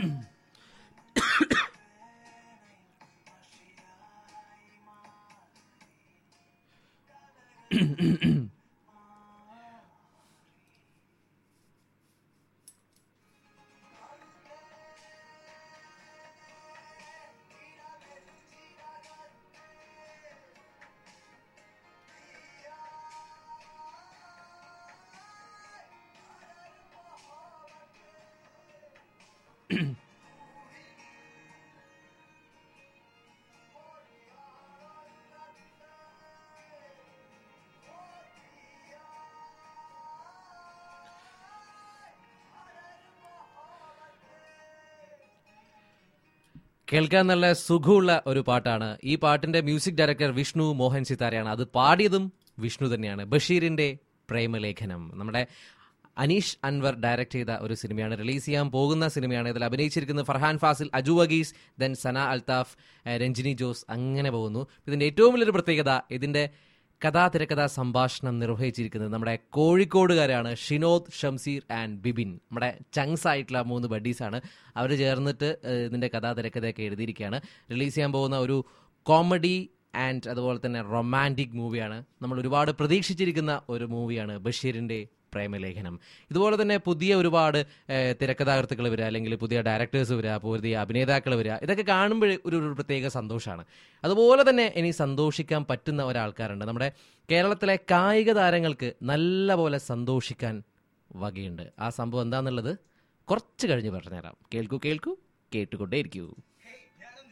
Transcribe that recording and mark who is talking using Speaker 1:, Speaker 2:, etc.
Speaker 1: കേൾക്കാൻ നല്ല സുഖമുള്ള ഒരു പാട്ടാണ് ഈ പാട്ടിന്റെ മ്യൂസിക് ഡയറക്ടർ വിഷ്ണു മോഹൻ സിതാരയാണ് അത് പാടിയതും വിഷ്ണു തന്നെയാണ് ബഷീറിന്റെ പ്രേമലേഖനം നമ്മുടെ അനീഷ് അൻവർ ഡയറക്ട് ചെയ്ത ഒരു സിനിമയാണ് റിലീസ് ചെയ്യാൻ പോകുന്ന സിനിമയാണ് ഇതിൽ അഭിനയിച്ചിരിക്കുന്നത് ഫർഹാൻ ഫാസിൽ അജു വഗീസ് ദെൻ സന അൽത്താഫ് ഏഹ് രഞ്ജിനി ജോസ് അങ്ങനെ പോകുന്നു ഇതിന്റെ ഏറ്റവും വലിയൊരു പ്രത്യേകത ഇതിന്റെ കഥാ തിരക്കഥാ സംഭാഷണം നിർവഹിച്ചിരിക്കുന്നത് നമ്മുടെ കോഴിക്കോടുകാരാണ് ഷിനോദ് ഷംസീർ ആൻഡ് ബിബിൻ നമ്മുടെ ചങ്സ് ആയിട്ടുള്ള മൂന്ന് ബഡീസാണ് അവർ ചേർന്നിട്ട് ഏഹ്, ഇതിന്റെ കഥാ തിരക്കഥയൊക്കെ എഴുതിയിരിക്കുകയാണ് റിലീസ് ചെയ്യാൻ പോകുന്ന ഒരു കോമഡി ആൻഡ് അതുപോലെ തന്നെ റൊമാൻറ്റിക് മൂവിയാണ് നമ്മൾ ഒരുപാട് പ്രതീക്ഷിച്ചിരിക്കുന്ന ഒരു മൂവിയാണ് ബഷീറിന്റെ പ്രേമലേഖനം ഇതുപോലെ തന്നെ പുതിയ ഒരുപാട് ഏഹ്, തിരക്കഥാകൃത്തുക്കൾ വരിക അല്ലെങ്കിൽ പുതിയ ഡയറക്ടേഴ്സ് വരിക പുതിയ അഭിനേതാക്കൾ വരിക ഇതൊക്കെ കാണുമ്പോൾ ഒരു ഒരു പ്രത്യേക സന്തോഷമാണ് അതുപോലെ തന്നെ ഇനി സന്തോഷിക്കാൻ പറ്റുന്ന ഒരാൾക്കാരുണ്ട് നമ്മുടെ കേരളത്തിലെ കായിക താരങ്ങൾക്ക് നല്ല പോലെ സന്തോഷിക്കാൻ വകയുണ്ട് ആ സംഭവം എന്താണെന്നുള്ളത് കുറച്ച് കഴിഞ്ഞ് പറഞ്ഞുതരാം കേൾക്കൂ കേൾക്കൂ കേട്ടുകൊണ്ടേയിരിക്കൂ